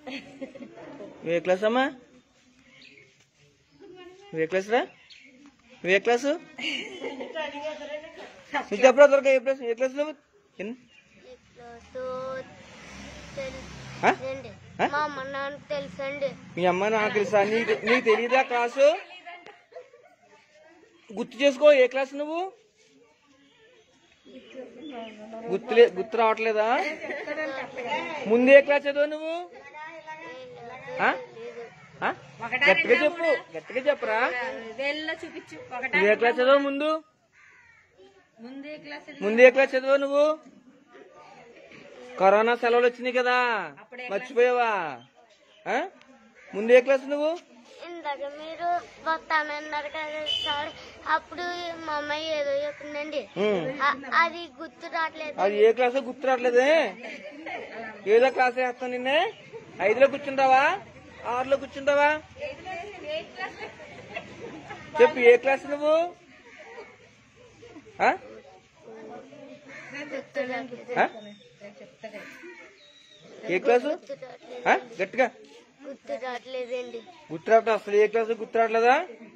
నువ్వు ఏ క్లాస్ అమ్మా నువ్వు ఏ క్లాస్ రా నువ్వు ఏ క్లాసు నువ్వు చెప్పరా దొరక ఏ క్లాస్ ఏ క్లాస్ నువ్వు ఎన్ని? ఆ? ఆ? మా అమ్మ నాన్న తెలుసండి మీ అమ్మ నాకు తెలుసా నీకు నీకు తెలియదా క్లాసు గుర్తు చేసుకో ఏ క్లాస్ నువ్వు గుర్తులే గుర్తు రావట్లేదా ముందు ఏ క్లాస్ చదువు నువ్వు ఆ? ఆ? గట్టిగా చెప్పు గట్టిగా చెప్పరా వేళ్ళలో చూపించు ఒకట నువ్వు ఏ క్లాస్ చదువు ముందు ముందే క్లాస్ ముందు ఏ క్లాస్ చదువు నువ్వు కరోనా సెలవులు వచ్చినాయి కదా మర్చిపోయావా ఆ? ముందు ఏ క్లాస్ నువ్వు ఇందాక మీరు వస్తానన్నారు కదా సార్ అప్పుడు మా అమ్మాయి ఏదో చెప్పిందండి ఉమ్. ఆ- అది గుర్తు రావట్లేదు అది ఏ క్లాసో గుర్తు రావట్లేదే ఏదో క్లాస్ వేస్తాను నిన్నే ఐదులో కూర్చుంటావా ఆరులో కూర్చుంటావా చెప్పు ఏ క్లాస్ నువ్వు ఆ? గుర్తు రావట్లేదు ఆ? ఏ క్లాసు గుర్తు రావట్లేదు ఆ? గట్టిగా గుర్తు రావట్లేదండి గుర్తు రావట్లేదు అసలు ఏ క్లాసు గుర్తు రావట్లేదా